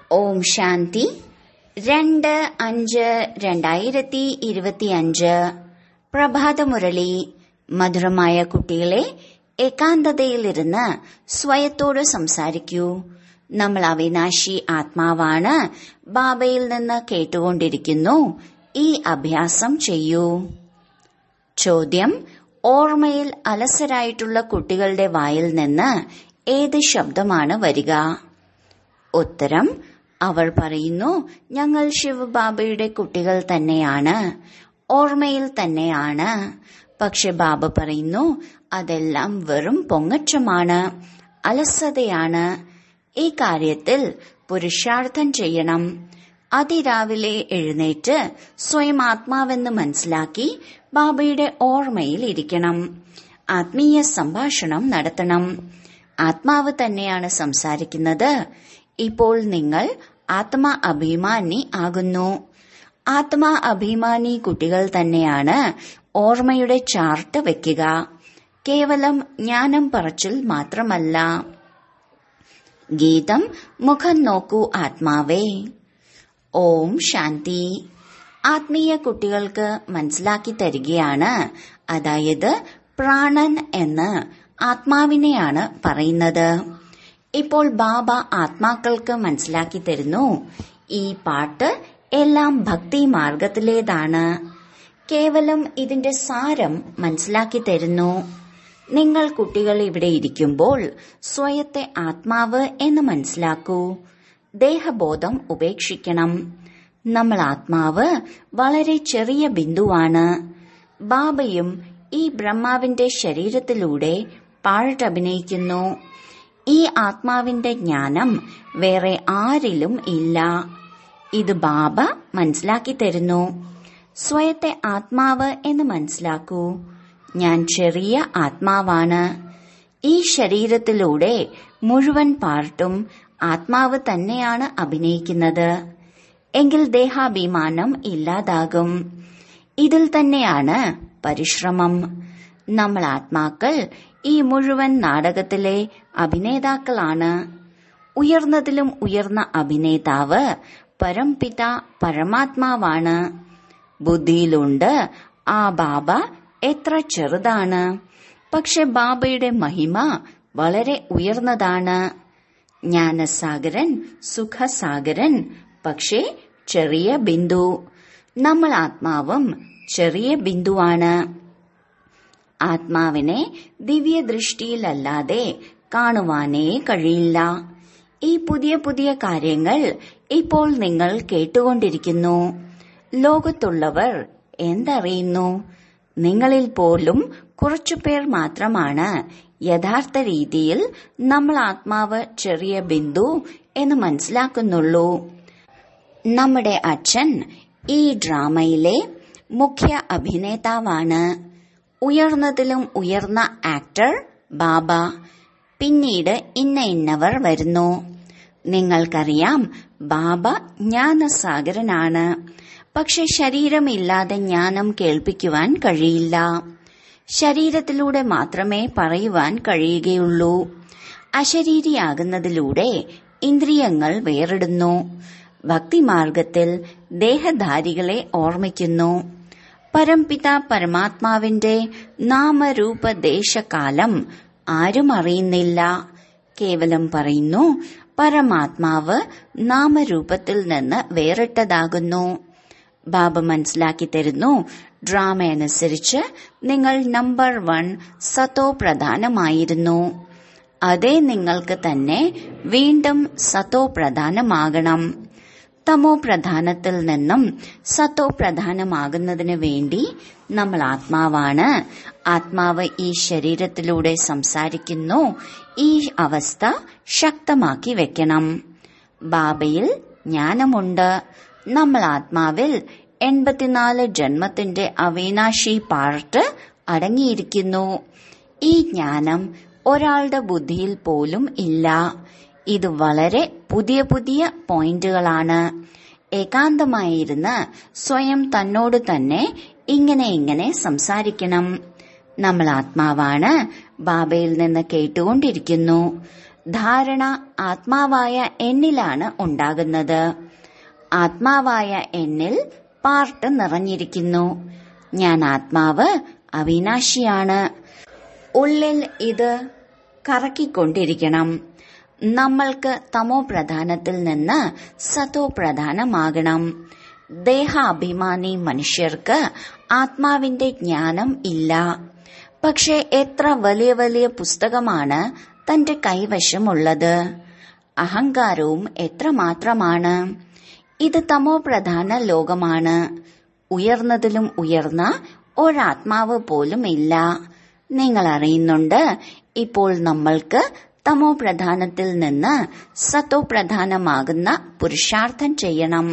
ഓം ശാന്തി രണ്ട് അഞ്ച് രണ്ടായിരത്തി ഇരുപത്തിയഞ്ച് പ്രഭാതമുരളി മധുരമായ കുട്ടികളെ ഏകാന്തതയിലിരുന്ന് സ്വയത്തോട് സംസാരിക്കൂ നമ്മൾ അവിനാശി ആത്മാവാണ് ബാബയിൽ നിന്ന് കേട്ടുകൊണ്ടിരിക്കുന്നു ഈ അഭ്യാസം ചെയ്യൂ ചോദ്യം ഓർമ്മയിൽ അലസരായിട്ടുള്ള കുട്ടികളുടെ വായിൽ നിന്ന് ഏത് ശബ്ദമാണ് വരിക ഉത്തരം അവർ പറയുന്നു ഞങ്ങൾ ശിവബാബയുടെ കുട്ടികൾ തന്നെയാണ് ഓർമ്മയിൽ തന്നെയാണ് പക്ഷെ ബാബ പറയുന്നു അതെല്ലാം വെറും പൊങ്ങച്ചമാണ് അലസതയാണ് ഈ കാര്യത്തിൽ പുരുഷാർത്ഥം ചെയ്യണം അതിരാവിലെ എഴുന്നേറ്റ് സ്വയം ആത്മാവെന്ന് മനസ്സിലാക്കി ബാബയുടെ ഓർമ്മയിൽ ഇരിക്കണം ആത്മീയ സംഭാഷണം നടത്തണം ആത്മാവ് തന്നെയാണ് സംസാരിക്കുന്നത് ഇപ്പോൾ നിങ്ങൾ ആത്മാ അഭിമാനി ആകുന്നു ആത്മാ അഭിമാനി കുട്ടികൾ തന്നെയാണ് ഓർമ്മയുടെ ചാർട്ട് വെക്കുക കേവലം ജ്ഞാനം പറച്ചിൽ മാത്രമല്ല ഗീതം മുഖം നോക്കൂ ആത്മാവേ ഓം ശാന്തി ആത്മീയ കുട്ടികൾക്ക് മനസ്സിലാക്കി തരികയാണ് അതായത് പ്രാണൻ എന്ന് ആത്മാവിനെയാണ് പറയുന്നത് ഇപ്പോൾ ബാബ ആത്മാക്കൾക്ക് മനസ്സിലാക്കി തരുന്നു ഈ പാട്ട് എല്ലാം ഭക്തി മാർഗത്തിലേതാണ് കേവലം ഇതിന്റെ സാരം മനസ്സിലാക്കി തരുന്നു നിങ്ങൾ കുട്ടികൾ ഇവിടെ ഇരിക്കുമ്പോൾ സ്വയത്തെ ആത്മാവ് എന്ന് മനസ്സിലാക്കൂ ദേഹബോധം ഉപേക്ഷിക്കണം നമ്മൾ ആത്മാവ് വളരെ ചെറിയ ബിന്ദുവാണ് ബാബയും ഈ ബ്രഹ്മാവിന്റെ ശരീരത്തിലൂടെ പാട്ടഭിനയിക്കുന്നു ഈ ആത്മാവിന്റെ ജ്ഞാനം വേറെ ആരിലും ഇല്ല ഇത് ബാബ മനസ്സിലാക്കി തരുന്നു സ്വയത്തെ ആത്മാവ് എന്ന് മനസ്സിലാക്കൂ ഞാൻ ചെറിയ ആത്മാവാണ് ഈ ശരീരത്തിലൂടെ മുഴുവൻ പാർട്ടും ആത്മാവ് തന്നെയാണ് അഭിനയിക്കുന്നത് എങ്കിൽ ദേഹാഭിമാനം ഇല്ലാതാകും ഇതിൽ തന്നെയാണ് പരിശ്രമം നമ്മൾ ആത്മാക്കൾ ഈ മുഴുവൻ നാടകത്തിലെ അഭിനേതാക്കളാണ് ഉയർന്നതിലും ഉയർന്ന അഭിനേതാവ് പരംപിത പരമാത്മാവാണ് ബുദ്ധിയിലുണ്ട് ആ ബാബ എത്ര ചെറുതാണ് പക്ഷെ ബാബയുടെ മഹിമ വളരെ ഉയർന്നതാണ് ജ്ഞാനസാഗരൻ സുഖസാഗരൻ പക്ഷേ ചെറിയ ബിന്ദു നമ്മൾ ആത്മാവും ചെറിയ ബിന്ദുവാണ് ആത്മാവിനെ ദിവ്യദൃഷ്ടിയിലല്ലാതെ കാണുവാനേ കഴിയില്ല ഈ പുതിയ പുതിയ കാര്യങ്ങൾ ഇപ്പോൾ നിങ്ങൾ കേട്ടുകൊണ്ടിരിക്കുന്നു ലോകത്തുള്ളവർ എന്തറിയുന്നു നിങ്ങളിൽ പോലും കുറച്ചുപേർ മാത്രമാണ് യഥാർത്ഥ രീതിയിൽ നമ്മൾ ആത്മാവ് ചെറിയ ബിന്ദു എന്ന് മനസ്സിലാക്കുന്നുള്ളൂ നമ്മുടെ അച്ഛൻ ഈ ഡ്രാമയിലെ മുഖ്യ അഭിനേതാവാണ് ഉയർന്നതിലും ഉയർന്ന ആക്ടർ ബാബ പിന്നീട് ഇന്ന ഇന്നവർ വരുന്നു നിങ്ങൾക്കറിയാം ബാബ ജ്ഞാനസാഗരനാണ് പക്ഷെ ശരീരമില്ലാതെ ജ്ഞാനം കേൾപ്പിക്കുവാൻ കഴിയില്ല ശരീരത്തിലൂടെ മാത്രമേ പറയുവാൻ കഴിയുകയുള്ളൂ അശരീരിയാകുന്നതിലൂടെ ഇന്ദ്രിയങ്ങൾ വേറിടുന്നു ഭക്തിമാർഗത്തിൽ ദേഹധാരികളെ ഓർമ്മിക്കുന്നു പരംപിത പരമാത്മാവിന്റെ നാമരൂപ ദേശകാലം ആരും അറിയുന്നില്ല കേവലം പറയുന്നു പരമാത്മാവ് നാമരൂപത്തിൽ നിന്ന് വേറിട്ടതാകുന്നു ബാബ മനസ്സിലാക്കി തരുന്നു ഡ്രാമ അനുസരിച്ച് നിങ്ങൾ നമ്പർ വൺ സത്തോ പ്രധാനമായിരുന്നു അതേ നിങ്ങൾക്ക് തന്നെ വീണ്ടും സത്തോ പ്രധാനമാകണം തമോ പ്രധാനത്തിൽ നിന്നും സത്തോ പ്രധാനമാകുന്നതിന് വേണ്ടി നമ്മൾ ആത്മാവാണ് ആത്മാവ് ഈ ശരീരത്തിലൂടെ സംസാരിക്കുന്നു ഈ അവസ്ഥ ശക്തമാക്കി വെക്കണം ബാബയിൽ ജ്ഞാനമുണ്ട് നമ്മൾ ആത്മാവിൽ എൺപത്തിനാല് ജന്മത്തിന്റെ അവിനാശി പാർട്ട് അടങ്ങിയിരിക്കുന്നു ഈ ജ്ഞാനം ഒരാളുടെ ബുദ്ധിയിൽ പോലും ഇല്ല ഇത് വളരെ പുതിയ പുതിയ പോയിന്റുകളാണ് ഏകാന്തമായിരുന്ന് സ്വയം തന്നോട് തന്നെ ഇങ്ങനെ ഇങ്ങനെ സംസാരിക്കണം നമ്മൾ ആത്മാവാണ് ബാബയിൽ നിന്ന് കേട്ടുകൊണ്ടിരിക്കുന്നു ധാരണ ആത്മാവായ എന്നിലാണ് ഉണ്ടാകുന്നത് ആത്മാവായ എന്നിൽ പാർട്ട് നിറഞ്ഞിരിക്കുന്നു ഞാൻ ആത്മാവ് അവിനാശിയാണ് ഉള്ളിൽ ഇത് കറക്കിക്കൊണ്ടിരിക്കണം നമ്മൾക്ക് തമോ പ്രധാനത്തിൽ നിന്ന് സതോ പ്രധാനമാകണം ദേഹാഭിമാനി മനുഷ്യർക്ക് ആത്മാവിന്റെ ജ്ഞാനം ഇല്ല പക്ഷെ എത്ര വലിയ വലിയ പുസ്തകമാണ് തന്റെ കൈവശമുള്ളത് അഹങ്കാരവും എത്രമാത്രമാണ് ഇത് തമോ പ്രധാന ലോകമാണ് ഉയർന്നതിലും ഉയർന്ന ഒരാത്മാവ് പോലും ഇല്ല നിങ്ങൾ അറിയുന്നുണ്ട് ഇപ്പോൾ നമ്മൾക്ക് തമോ പ്രധാനത്തിൽ നിന്ന് സത്തോ പ്രധാനമാകുന്ന പുരുഷാർത്ഥം ചെയ്യണം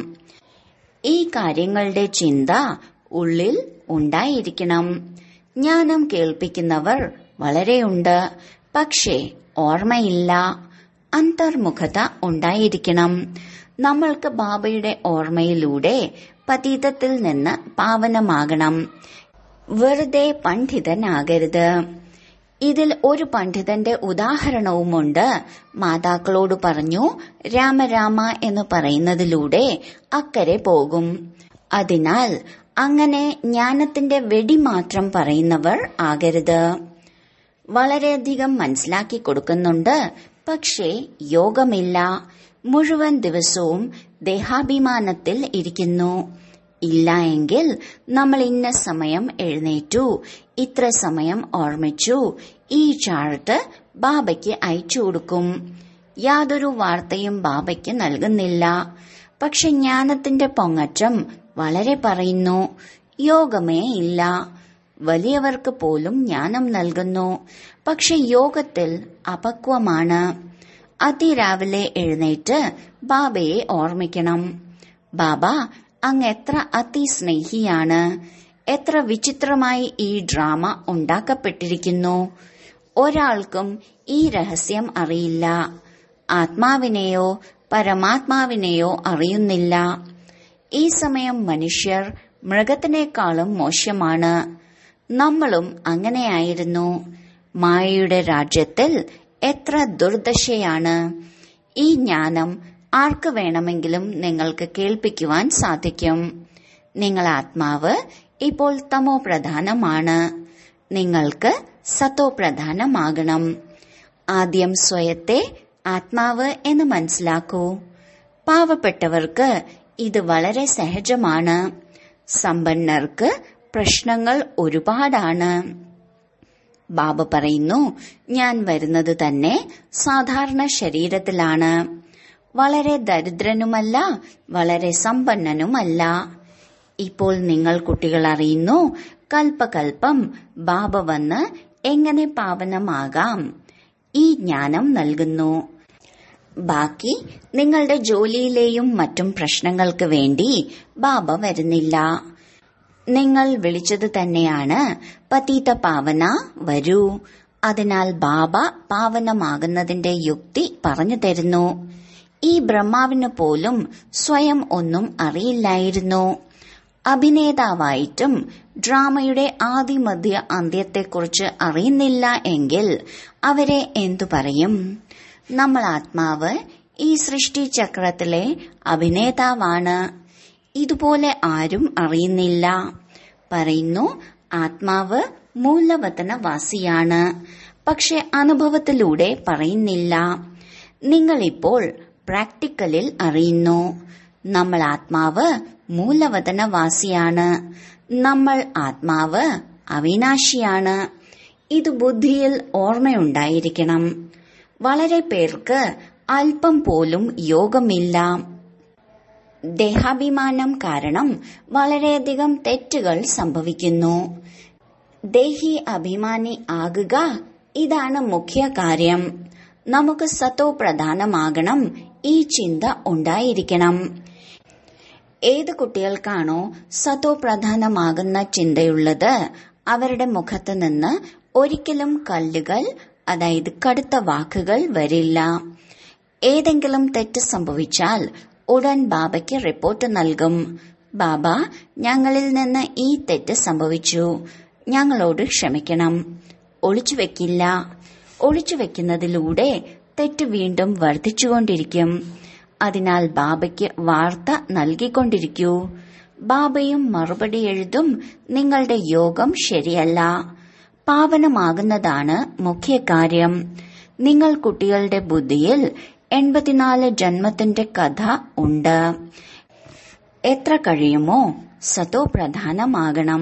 ഈ കാര്യങ്ങളുടെ ചിന്ത ഉള്ളിൽ ഉണ്ടായിരിക്കണം ജ്ഞാനം കേൾപ്പിക്കുന്നവർ വളരെയുണ്ട് പക്ഷേ ഓർമ്മയില്ല അന്തർമുഖത ഉണ്ടായിരിക്കണം നമ്മൾക്ക് ബാബയുടെ ഓർമ്മയിലൂടെ പതീതത്തിൽ നിന്ന് പാവനമാകണം വെറുതെ പണ്ഡിതനാകരുത് ഇതിൽ ഒരു പണ്ഡിതന്റെ ഉദാഹരണവുമുണ്ട് മാതാക്കളോട് പറഞ്ഞു രാമരാമ എന്ന് പറയുന്നതിലൂടെ അക്കരെ പോകും അതിനാൽ അങ്ങനെ ജ്ഞാനത്തിന്റെ വെടി മാത്രം പറയുന്നവർ ആകരുത് വളരെയധികം മനസ്സിലാക്കി കൊടുക്കുന്നുണ്ട് പക്ഷേ യോഗമില്ല മുഴുവൻ ദിവസവും ദേഹാഭിമാനത്തിൽ ഇരിക്കുന്നു ഇല്ല എങ്കിൽ നമ്മൾ ഇന്ന സമയം എഴുന്നേറ്റു ഇത്ര സമയം ഓർമ്മിച്ചു ഈ ചാർട്ട് ബാബയ്ക്ക് അയച്ചു കൊടുക്കും യാതൊരു വാർത്തയും ബാബയ്ക്ക് നൽകുന്നില്ല പക്ഷെ ജ്ഞാനത്തിന്റെ പൊങ്ങറ്റം വളരെ പറയുന്നു യോഗമേ ഇല്ല വലിയവർക്ക് പോലും ജ്ഞാനം നൽകുന്നു പക്ഷെ യോഗത്തിൽ അപക്വമാണ് അതിരാവിലെ എഴുന്നേറ്റ് ബാബയെ ഓർമ്മിക്കണം ബാബ അങ്ങ് എത്ര അതിസ്നേഹിയാണ് എത്ര വിചിത്രമായി ഈ ഡ്രാമ ഉണ്ടാക്കപ്പെട്ടിരിക്കുന്നു ഒരാൾക്കും ഈ രഹസ്യം അറിയില്ല ആത്മാവിനെയോ പരമാത്മാവിനെയോ അറിയുന്നില്ല ഈ സമയം മനുഷ്യർ മൃഗത്തിനേക്കാളും മോശമാണ് നമ്മളും അങ്ങനെയായിരുന്നു മായയുടെ രാജ്യത്തിൽ എത്ര ദുർദശയാണ് ഈ ജ്ഞാനം ആർക്ക് വേണമെങ്കിലും നിങ്ങൾക്ക് കേൾപ്പിക്കുവാൻ സാധിക്കും നിങ്ങൾ ആത്മാവ് ഇപ്പോൾ തമോ പ്രധാനമാണ് നിങ്ങൾക്ക് സത്തോ പ്രധാനമാകണം ആദ്യം സ്വയത്തെ ആത്മാവ് എന്ന് മനസ്സിലാക്കൂ പാവപ്പെട്ടവർക്ക് ഇത് വളരെ സഹജമാണ് സമ്പന്നർക്ക് പ്രശ്നങ്ങൾ ഒരുപാടാണ് ബാബ പറയുന്നു ഞാൻ വരുന്നത് തന്നെ സാധാരണ ശരീരത്തിലാണ് വളരെ ദരിദ്രനുമല്ല വളരെ സമ്പന്നനുമല്ല ഇപ്പോൾ നിങ്ങൾ കുട്ടികൾ അറിയുന്നു കൽപ്പകൽപ്പം ബാബ വന്ന് എങ്ങനെ പാവനമാകാം ഈ ജ്ഞാനം നൽകുന്നു ബാക്കി നിങ്ങളുടെ ജോലിയിലെയും മറ്റും പ്രശ്നങ്ങൾക്ക് വേണ്ടി ബാബ വരുന്നില്ല നിങ്ങൾ വിളിച്ചത് തന്നെയാണ് പതീത പാവന വരൂ അതിനാൽ ബാബ പാവനമാകുന്നതിന്റെ യുക്തി പറഞ്ഞു തരുന്നു ഈ ബ്രഹ്മാവിന് പോലും സ്വയം ഒന്നും അറിയില്ലായിരുന്നു അഭിനേതാവായിട്ടും ഡ്രാമയുടെ ആദിമധ്യ അന്ത്യത്തെക്കുറിച്ച് അറിയുന്നില്ല എങ്കിൽ അവരെ എന്തു പറയും നമ്മൾ ആത്മാവ് ഈ സൃഷ്ടിചക്രത്തിലെ അഭിനേതാവാണ് ഇതുപോലെ ആരും അറിയുന്നില്ല പറയുന്നു ആത്മാവ് മൂലവതനവാസിയാണ് പക്ഷെ അനുഭവത്തിലൂടെ പറയുന്നില്ല നിങ്ങളിപ്പോൾ പ്രാക്ടിക്കലിൽ അറിയുന്നു നമ്മൾ ആത്മാവ് മൂലവതനവാസിയാണ് നമ്മൾ ആത്മാവ് അവിനാശിയാണ് ഇത് ബുദ്ധിയിൽ ഓർമ്മയുണ്ടായിരിക്കണം വളരെ പേർക്ക് അല്പം പോലും യോഗമില്ല ദേഹാഭിമാനം കാരണം വളരെയധികം തെറ്റുകൾ സംഭവിക്കുന്നു ദേഹി അഭിമാനി ആകുക ഇതാണ് മുഖ്യ കാര്യം നമുക്ക് സത്തോ പ്രധാനമാകണം ഈ ചിന്ത ഉണ്ടായിരിക്കണം ഏത് കുട്ടികൾക്കാണോ സത്തോ പ്രധാനമാകുന്ന ചിന്തയുള്ളത് അവരുടെ മുഖത്ത് നിന്ന് ഒരിക്കലും കല്ലുകൾ അതായത് കടുത്ത വാക്കുകൾ വരില്ല ഏതെങ്കിലും തെറ്റ് സംഭവിച്ചാൽ ഉടൻ ബാബയ്ക്ക് റിപ്പോർട്ട് നൽകും ബാബ ഞങ്ങളിൽ നിന്ന് ഈ തെറ്റ് സംഭവിച്ചു ഞങ്ങളോട് ക്ഷമിക്കണം ഒളിച്ചു വെക്കില്ല ഒളിച്ചു വെക്കുന്നതിലൂടെ തെറ്റ് വീണ്ടും വർദ്ധിച്ചുകൊണ്ടിരിക്കും അതിനാൽ ബാബയ്ക്ക് വാർത്ത നൽകിക്കൊണ്ടിരിക്കൂ ബാബയും മറുപടി എഴുതും നിങ്ങളുടെ യോഗം ശരിയല്ല പാവനമാകുന്നതാണ് മുഖ്യ കാര്യം നിങ്ങൾ കുട്ടികളുടെ ബുദ്ധിയിൽ എൺപത്തിനാല് ജന്മത്തിന്റെ കഥ ഉണ്ട് എത്ര കഴിയുമോ സതോ പ്രധാനമാകണം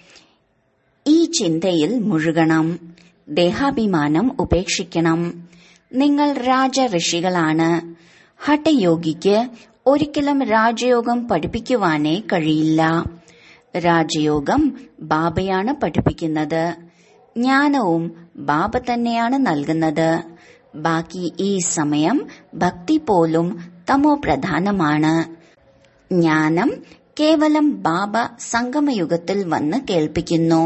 ഈ ചിന്തയിൽ മുഴുകണം ദേഹാഭിമാനം ഉപേക്ഷിക്കണം നിങ്ങൾ രാജ ഋഷികളാണ് ഹഠയോഗിക്ക് ഒരിക്കലും രാജയോഗം പഠിപ്പിക്കുവാനേ കഴിയില്ല രാജയോഗം ബാബയാണ് പഠിപ്പിക്കുന്നത് ജ്ഞാനവും ബാബ തന്നെയാണ് നൽകുന്നത് ബാക്കി ഈ സമയം ഭക്തി പോലും തമോ പ്രധാനമാണ് ജ്ഞാനം കേവലം ബാബ സംഗമയുഗത്തിൽ വന്ന് കേൾപ്പിക്കുന്നു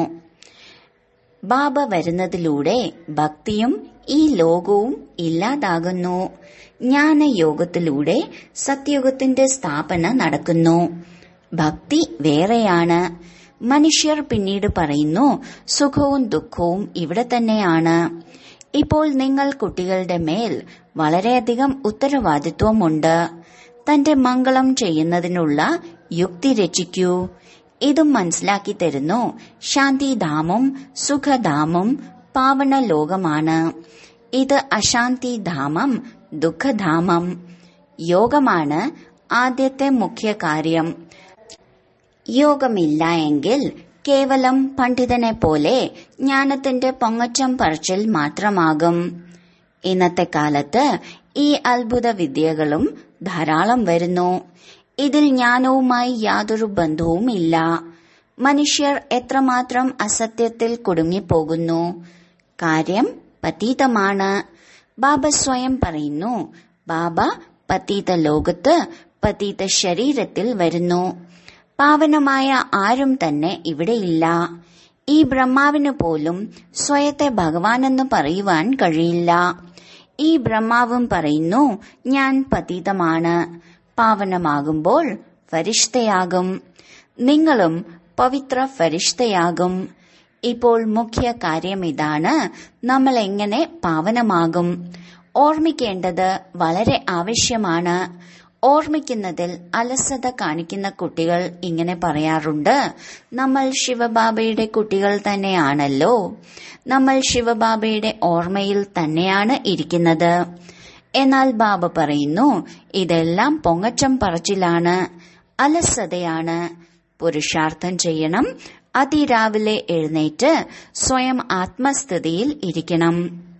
ബാബ വരുന്നതിലൂടെ ഭക്തിയും ഈ ലോകവും ഇല്ലാതാകുന്നു ജ്ഞാനയോഗത്തിലൂടെ സത്യയുഗത്തിന്റെ സ്ഥാപന നടക്കുന്നു ഭക്തി വേറെയാണ് മനുഷ്യർ പിന്നീട് പറയുന്നു സുഖവും ദുഃഖവും ഇവിടെ തന്നെയാണ് ഇപ്പോൾ നിങ്ങൾ കുട്ടികളുടെ മേൽ വളരെയധികം ഉത്തരവാദിത്വമുണ്ട് തന്റെ മംഗളം ചെയ്യുന്നതിനുള്ള യുക്തി രചിക്കൂ ഇതും മനസ്സിലാക്കി തരുന്നു ശാന്തിധാമും സുഖധാമും പാവന ലോകമാണ് ഇത് അശാന്തിധാമം ദുഃഖധാമം യോഗമാണ് ആദ്യത്തെ മുഖ്യ കാര്യം യോഗമില്ല എങ്കിൽ കേവലം പണ്ഡിതനെ പോലെ ജ്ഞാനത്തിന്റെ പൊങ്ങച്ചം പറച്ചിൽ മാത്രമാകും ഇന്നത്തെ കാലത്ത് ഈ അത്ഭുത വിദ്യകളും ധാരാളം വരുന്നു ഇതിൽ ജ്ഞാനവുമായി യാതൊരു ബന്ധവും ഇല്ല മനുഷ്യർ എത്രമാത്രം അസത്യത്തിൽ കുടുങ്ങിപ്പോകുന്നു കാര്യം പതീതമാണ് ബാബ സ്വയം പറയുന്നു ബാബ പതീത ലോകത്ത് പതീത ശരീരത്തിൽ വരുന്നു പാവനമായ ആരും തന്നെ ഇവിടെയില്ല ഈ ബ്രഹ്മാവിന് പോലും സ്വയത്തെ ഭഗവാനെന്ന് പറയുവാൻ കഴിയില്ല ഈ ബ്രഹ്മാവും പറയുന്നു ഞാൻ പതീതമാണ് പാവനമാകുമ്പോൾ ഫരിഷ്തയാകും നിങ്ങളും പവിത്ര ഫരിഷ്തയാകും ഇപ്പോൾ മുഖ്യ കാര്യം ഇതാണ് നമ്മൾ എങ്ങനെ പാവനമാകും ഓർമ്മിക്കേണ്ടത് വളരെ ആവശ്യമാണ് ഓർമ്മിക്കുന്നതിൽ അലസത കാണിക്കുന്ന കുട്ടികൾ ഇങ്ങനെ പറയാറുണ്ട് നമ്മൾ ശിവബാബയുടെ കുട്ടികൾ തന്നെയാണല്ലോ നമ്മൾ ശിവബാബയുടെ ഓർമ്മയിൽ തന്നെയാണ് ഇരിക്കുന്നത് എന്നാൽ ബാബ പറയുന്നു ഇതെല്ലാം പൊങ്ങച്ചം പറച്ചിലാണ് അലസതയാണ് പുരുഷാർത്ഥം ചെയ്യണം അതിരാവിലെ എഴുന്നേറ്റ് സ്വയം ആത്മസ്ഥിതിയിൽ ഇരിക്കണം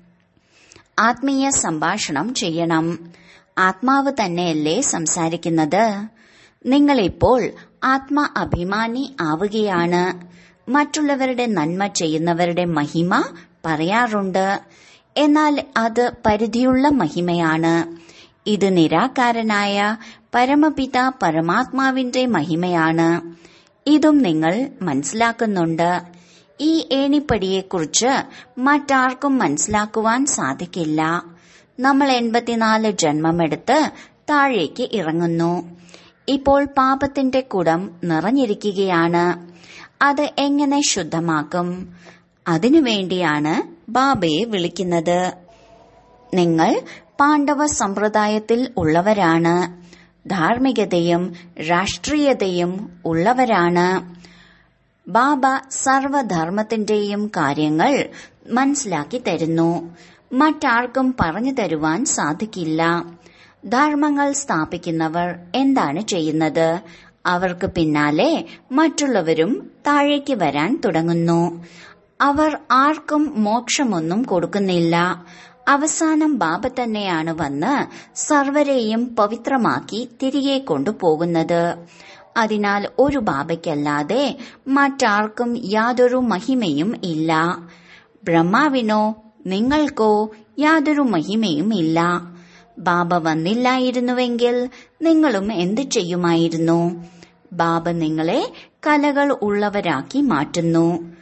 ആത്മീയ സംഭാഷണം ചെയ്യണം ആത്മാവ് തന്നെയല്ലേ സംസാരിക്കുന്നത് നിങ്ങളിപ്പോൾ ആത്മ അഭിമാനി ആവുകയാണ് മറ്റുള്ളവരുടെ നന്മ ചെയ്യുന്നവരുടെ മഹിമ പറയാറുണ്ട് എന്നാൽ അത് പരിധിയുള്ള മഹിമയാണ് ഇത് നിരാകാരനായ പരമപിത പരമാത്മാവിന്റെ മഹിമയാണ് ഇതും നിങ്ങൾ മനസ്സിലാക്കുന്നുണ്ട് ഈ ഏണിപ്പടിയെക്കുറിച്ച് മറ്റാർക്കും മനസ്സിലാക്കുവാൻ സാധിക്കില്ല നമ്മൾ എൺപത്തിനാല് ജന്മമെടുത്ത് താഴേക്ക് ഇറങ്ങുന്നു ഇപ്പോൾ പാപത്തിന്റെ കുടം നിറഞ്ഞിരിക്കുകയാണ് അത് എങ്ങനെ ശുദ്ധമാക്കും അതിനുവേണ്ടിയാണ് ബാബയെ വിളിക്കുന്നത് നിങ്ങൾ പാണ്ഡവ സമ്പ്രദായത്തിൽ ഉള്ളവരാണ് ധാർമ്മികതയും രാഷ്ട്രീയതയും ഉള്ളവരാണ് ബാബ സർവധർമ്മത്തിന്റെയും കാര്യങ്ങൾ മനസ്സിലാക്കി തരുന്നു മറ്റാർക്കും പറഞ്ഞു തരുവാൻ സാധിക്കില്ല ധർമ്മങ്ങൾ സ്ഥാപിക്കുന്നവർ എന്താണ് ചെയ്യുന്നത് അവർക്ക് പിന്നാലെ മറ്റുള്ളവരും താഴേക്ക് വരാൻ തുടങ്ങുന്നു അവർ ആർക്കും മോക്ഷമൊന്നും കൊടുക്കുന്നില്ല അവസാനം ബാബ തന്നെയാണ് വന്ന് സർവരെയും പവിത്രമാക്കി തിരികെ കൊണ്ടുപോകുന്നത് അതിനാൽ ഒരു ബാബയ്ക്കല്ലാതെ മറ്റാർക്കും യാതൊരു മഹിമയും ഇല്ല ബ്രഹ്മാവിനോ നിങ്ങൾക്കോ യാതൊരു മഹിമയും ഇല്ല ബാബ വന്നില്ലായിരുന്നുവെങ്കിൽ നിങ്ങളും എന്തു ചെയ്യുമായിരുന്നു ബാബ നിങ്ങളെ കലകൾ ഉള്ളവരാക്കി മാറ്റുന്നു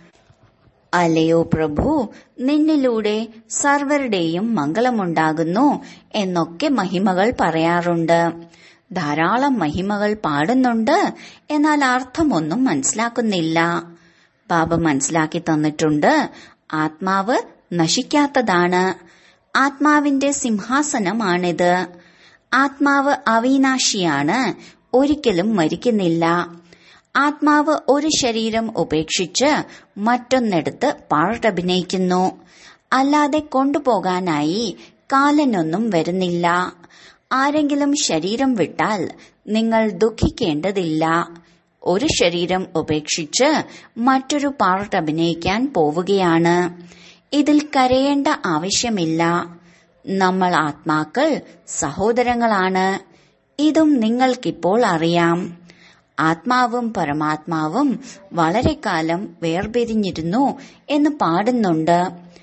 അല്ലയോ പ്രഭു നിന്നിലൂടെ സർവരുടെയും മംഗളമുണ്ടാകുന്നു എന്നൊക്കെ മഹിമകൾ പറയാറുണ്ട് ധാരാളം മഹിമകൾ പാടുന്നുണ്ട് എന്നാൽ അർത്ഥമൊന്നും മനസ്സിലാക്കുന്നില്ല ബാബ മനസ്സിലാക്കി തന്നിട്ടുണ്ട് ആത്മാവ് നശിക്കാത്തതാണ് ആത്മാവിന്റെ സിംഹാസനമാണിത് ആത്മാവ് അവിനാശിയാണ് ഒരിക്കലും മരിക്കുന്നില്ല ആത്മാവ് ഒരു ശരീരം ഉപേക്ഷിച്ച് മറ്റൊന്നെടുത്ത് പാട്ടഭിനയിക്കുന്നു അല്ലാതെ കൊണ്ടുപോകാനായി കാലനൊന്നും വരുന്നില്ല ആരെങ്കിലും ശരീരം വിട്ടാൽ നിങ്ങൾ ദുഃഖിക്കേണ്ടതില്ല ഒരു ശരീരം ഉപേക്ഷിച്ച് മറ്റൊരു പാർട്ട് അഭിനയിക്കാൻ പോവുകയാണ് ഇതിൽ കരയേണ്ട ആവശ്യമില്ല നമ്മൾ ആത്മാക്കൾ സഹോദരങ്ങളാണ് ഇതും നിങ്ങൾക്കിപ്പോൾ അറിയാം ആത്മാവും പരമാത്മാവും വളരെ കാലം വേർപിരിഞ്ഞിരുന്നു എന്ന് പാടുന്നുണ്ട്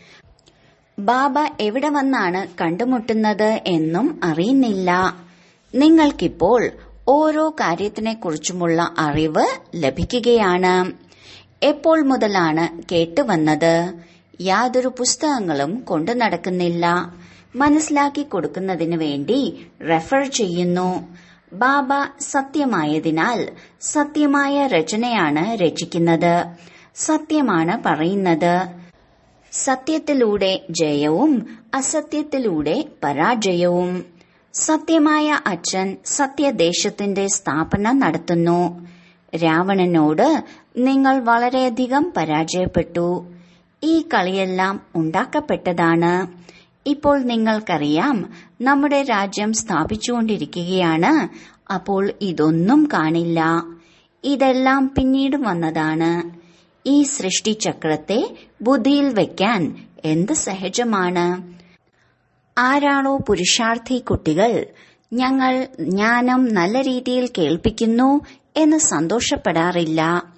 ബാബ എവിടെ വന്നാണ് കണ്ടുമുട്ടുന്നത് എന്നും അറിയുന്നില്ല നിങ്ങൾക്കിപ്പോൾ ഓരോ കാര്യത്തിനെക്കുറിച്ചുമുള്ള അറിവ് ലഭിക്കുകയാണ് എപ്പോൾ മുതലാണ് കേട്ടുവന്നത് യാതൊരു പുസ്തകങ്ങളും കൊണ്ടു നടക്കുന്നില്ല മനസ്സിലാക്കി കൊടുക്കുന്നതിന് വേണ്ടി റെഫർ ചെയ്യുന്നു ബാബ സത്യമായതിനാൽ സത്യമായ രചനയാണ് രചിക്കുന്നത് സത്യമാണ് പറയുന്നത് സത്യത്തിലൂടെ ജയവും അസത്യത്തിലൂടെ പരാജയവും സത്യമായ അച്ഛൻ സത്യദേശത്തിന്റെ സ്ഥാപന നടത്തുന്നു രാവണനോട് നിങ്ങൾ വളരെയധികം പരാജയപ്പെട്ടു ഈ കളിയെല്ലാം ഉണ്ടാക്കപ്പെട്ടതാണ് ഇപ്പോൾ നിങ്ങൾക്കറിയാം നമ്മുടെ രാജ്യം സ്ഥാപിച്ചുകൊണ്ടിരിക്കുകയാണ് അപ്പോൾ ഇതൊന്നും കാണില്ല ഇതെല്ലാം പിന്നീട് വന്നതാണ് ഈ സൃഷ്ടിചക്രത്തെ ബുദ്ധിയിൽ വെക്കാൻ എന്ത് സഹജമാണ് ആരാണോ പുരുഷാർത്ഥി കുട്ടികൾ ഞങ്ങൾ ജ്ഞാനം നല്ല രീതിയിൽ കേൾപ്പിക്കുന്നു എന്ന് സന്തോഷപ്പെടാറില്ല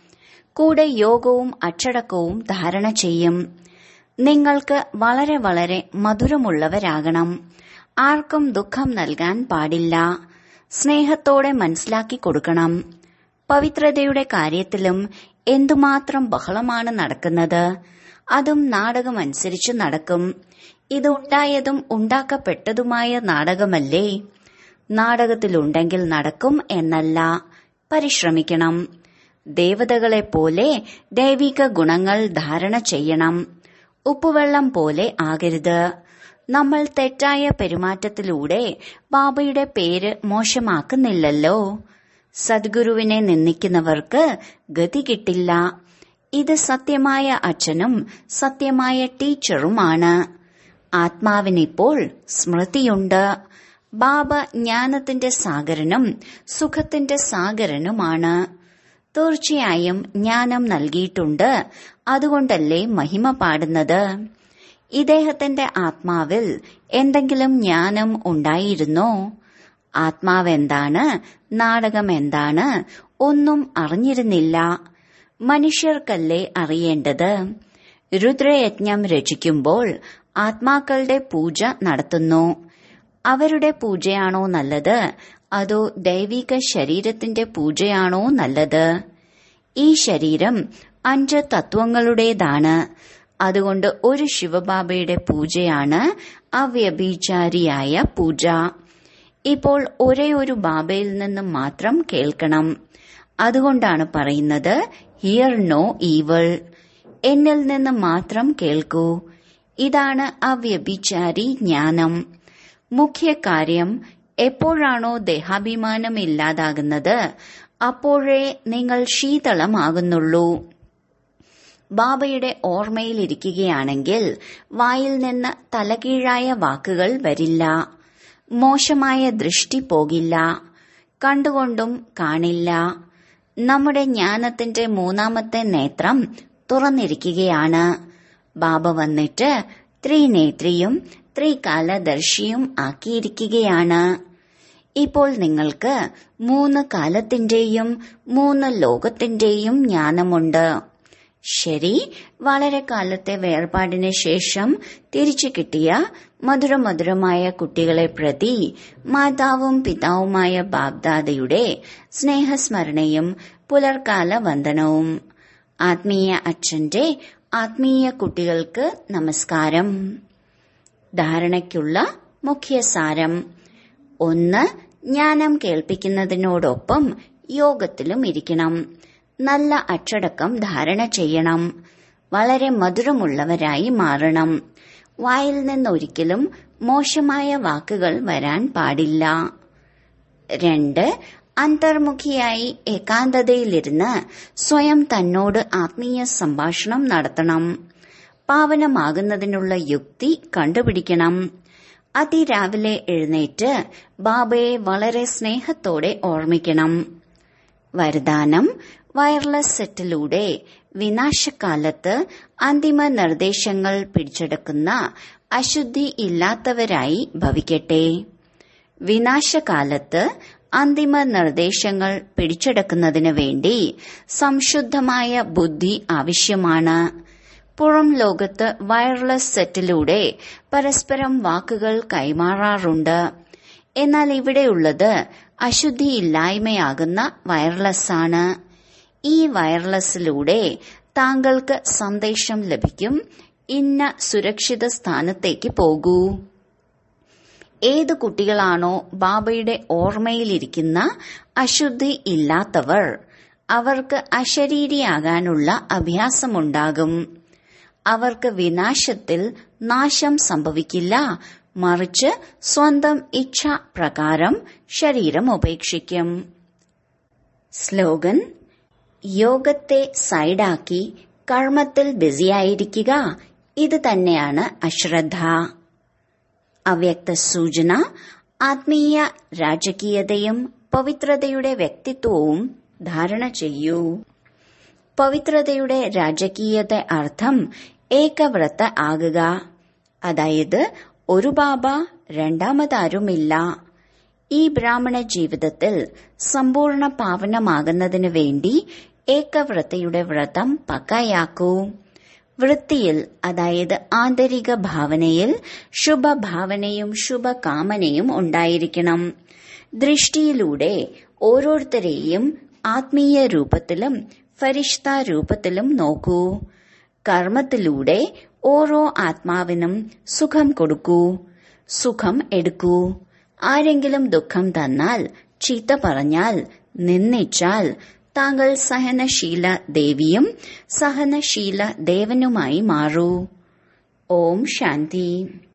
കൂടെ യോഗവും അച്ചടക്കവും ധാരണ ചെയ്യും നിങ്ങൾക്ക് വളരെ വളരെ മധുരമുള്ളവരാകണം ആർക്കും ദുഃഖം നൽകാൻ പാടില്ല സ്നേഹത്തോടെ മനസ്സിലാക്കി കൊടുക്കണം പവിത്രതയുടെ കാര്യത്തിലും എന്തുമാത്രം ബഹളമാണ് നടക്കുന്നത് അതും നാടകമനുസരിച്ച് നടക്കും ഇത് ഉണ്ടായതും ഉണ്ടാക്കപ്പെട്ടതുമായ നാടകമല്ലേ നാടകത്തിലുണ്ടെങ്കിൽ നടക്കും എന്നല്ല പരിശ്രമിക്കണം ദേവതകളെപ്പോലെ ദൈവിക ഗുണങ്ങൾ ധാരണ ചെയ്യണം ഉപ്പുവെള്ളം പോലെ ആകരുത് നമ്മൾ തെറ്റായ പെരുമാറ്റത്തിലൂടെ ബാബയുടെ പേര് മോശമാക്കുന്നില്ലല്ലോ സദ്ഗുരുവിനെ നിന്ദിക്കുന്നവർക്ക് ഗതി കിട്ടില്ല ഇത് സത്യമായ അച്ഛനും സത്യമായ ടീച്ചറുമാണ് ആത്മാവിനിപ്പോൾ സ്മൃതിയുണ്ട് ബാബ ജ്ഞാനത്തിന്റെ സാഗരനും സുഖത്തിന്റെ സാഗരനുമാണ് തീർച്ചയായും ജ്ഞാനം നൽകിയിട്ടുണ്ട് അതുകൊണ്ടല്ലേ മഹിമ പാടുന്നത് ഇദ്ദേഹത്തിന്റെ ആത്മാവിൽ എന്തെങ്കിലും ജ്ഞാനം ഉണ്ടായിരുന്നോ ആത്മാവ് എന്താണ് നാടകം എന്താണ് ഒന്നും അറിഞ്ഞിരുന്നില്ല മനുഷ്യർക്കല്ലേ അറിയേണ്ടത് രുദ്രയജ്ഞം രചിക്കുമ്പോൾ ആത്മാക്കളുടെ പൂജ നടത്തുന്നു അവരുടെ പൂജയാണോ നല്ലത് അതോ ദൈവിക ശരീരത്തിന്റെ പൂജയാണോ നല്ലത് ഈ ശരീരം അഞ്ച് തത്വങ്ങളുടേതാണ് അതുകൊണ്ട് ഒരു ശിവബാബയുടെ പൂജയാണ് അവ്യഭിചാരിയായ പൂജ ഇപ്പോൾ ഒരേ ഒരു ബാബയിൽ നിന്നും മാത്രം കേൾക്കണം അതുകൊണ്ടാണ് പറയുന്നത് ഹിയർ നോ ഈവൾ എന്നിൽ നിന്ന് മാത്രം കേൾക്കൂ ഇതാണ് അവ്യഭിചാരി ജ്ഞാനം മുഖ്യ കാര്യം എപ്പോഴാണോ ദേഹാഭിമാനം ഇല്ലാതാകുന്നത് അപ്പോഴേ നിങ്ങൾ ശീതളമാകുന്നുള്ളൂ ബാബയുടെ ഓർമ്മയിലിരിക്കുകയാണെങ്കിൽ വായിൽ നിന്ന് തലകീഴായ വാക്കുകൾ വരില്ല മോശമായ ദൃഷ്ടി പോകില്ല കണ്ടുകൊണ്ടും കാണില്ല നമ്മുടെ ജ്ഞാനത്തിന്റെ മൂന്നാമത്തെ നേത്രം തുറന്നിരിക്കുകയാണ് ബാബ വന്നിട്ട് ത്രിനേത്രിയും ത്രികാലദർശിയും ആക്കിയിരിക്കുകയാണ് ഇപ്പോൾ നിങ്ങൾക്ക് മൂന്ന് കാലത്തിന്റെയും മൂന്ന് ലോകത്തിന്റെയും ജ്ഞാനമുണ്ട് ശരി വളരെ കാലത്തെ വേർപാടിന് ശേഷം തിരിച്ചു കിട്ടിയ മധുരമധുരമായ കുട്ടികളെ പ്രതി മാതാവും പിതാവുമായ ബാബ്ദാദയുടെ സ്നേഹസ്മരണയും പുലർക്കാല വന്ദനവും ആത്മീയ അച്ഛന്റെ ആത്മീയ കുട്ടികൾക്ക് നമസ്കാരം ധാരണയ്ക്കുള്ള മുഖ്യ സാരം ഒന്ന് ജ്ഞാനം കേൾപ്പിക്കുന്നതിനോടൊപ്പം യോഗത്തിലും ഇരിക്കണം നല്ല അച്ചടക്കം ധാരണ ചെയ്യണം വളരെ മധുരമുള്ളവരായി മാറണം വായിൽ നിന്നൊരിക്കലും മോശമായ വാക്കുകൾ വരാൻ പാടില്ല രണ്ട് അന്തർമുഖിയായി ഏകാന്തതയിലിരുന്ന് സ്വയം തന്നോട് ആത്മീയ സംഭാഷണം നടത്തണം പാവനമാകുന്നതിനുള്ള യുക്തി കണ്ടുപിടിക്കണം അതിരാവിലെ എഴുന്നേറ്റ് ബാബയെ വളരെ സ്നേഹത്തോടെ ഓർമ്മിക്കണം വരദാനം വയർലെസ് സെറ്റിലൂടെ വിനാശകാലത്ത് അന്തിമ നിർദ്ദേശങ്ങൾ പിടിച്ചെടുക്കുന്ന അശുദ്ധി ഇല്ലാത്തവരായി ഭവിക്കട്ടെ വിനാശകാലത്ത് അന്തിമ നിർദ്ദേശങ്ങൾ പിടിച്ചെടുക്കുന്നതിന് വേണ്ടി സംശുദ്ധമായ ബുദ്ധി ആവശ്യമാണ് പുറം ലോകത്ത് വയർലെസ് സെറ്റിലൂടെ പരസ്പരം വാക്കുകൾ കൈമാറാറുണ്ട് എന്നാൽ ഇവിടെയുള്ളത് അശുദ്ധിയില്ലായ്മയാകുന്ന വയർലെസ് ആണ് ഈ വയർലെസ്സിലൂടെ താങ്കൾക്ക് സന്ദേശം ലഭിക്കും ഇന്ന സുരക്ഷിത സ്ഥാനത്തേക്ക് പോകൂ ഏത് കുട്ടികളാണോ ബാബയുടെ ഓർമ്മയിലിരിക്കുന്ന അശുദ്ധി ഇല്ലാത്തവർ അവർക്ക് അശരീരിയാകാനുള്ള അഭ്യാസമുണ്ടാകും അവർക്ക് വിനാശത്തിൽ നാശം സംഭവിക്കില്ല മറിച്ച് സ്വന്തം ഇച്ഛ പ്രകാരം ശരീരം ഉപേക്ഷിക്കും സ്ലോഗൻ യോഗത്തെ സൈഡാക്കി കർമ്മത്തിൽ ബിസിയായിരിക്കുക ഇത് തന്നെയാണ് അശ്രദ്ധ അവ്യക്ത സൂചന ആത്മീയ രാജകീയതയും പവിത്രതയുടെ വ്യക്തിത്വവും ധാരണ ചെയ്യൂ പവിത്രതയുടെ രാജകീയത അർത്ഥം ഏകവ്രത ആകുക അതായത് ഒരു ബാബ രണ്ടാമതാരുമില്ല ഈ ബ്രാഹ്മണ ജീവിതത്തിൽ സമ്പൂർണ്ണ പാവനമാകുന്നതിനു വേണ്ടി ഏകവ്രതയുടെ വ്രതം പക്കയാക്കൂ വൃത്തിയിൽ അതായത് ആന്തരിക ഭാവനയിൽ ശുഭഭാവനയും ശുഭകാമനയും ഉണ്ടായിരിക്കണം ദൃഷ്ടിയിലൂടെ ഓരോരുത്തരെയും ആത്മീയ രൂപത്തിലും ഫരിഷ്ത രൂപത്തിലും നോക്കൂ കർമ്മത്തിലൂടെ ഓരോ ആത്മാവിനും സുഖം കൊടുക്കൂ സുഖം എടുക്കൂ ആരെങ്കിലും ദുഃഖം തന്നാൽ ചീത്ത പറഞ്ഞാൽ നിന്ദിച്ചാൽ താങ്കൾ സഹനശീല ദേവിയും സഹനശീല ദേവനുമായി മാറൂ ഓം ശാന്തി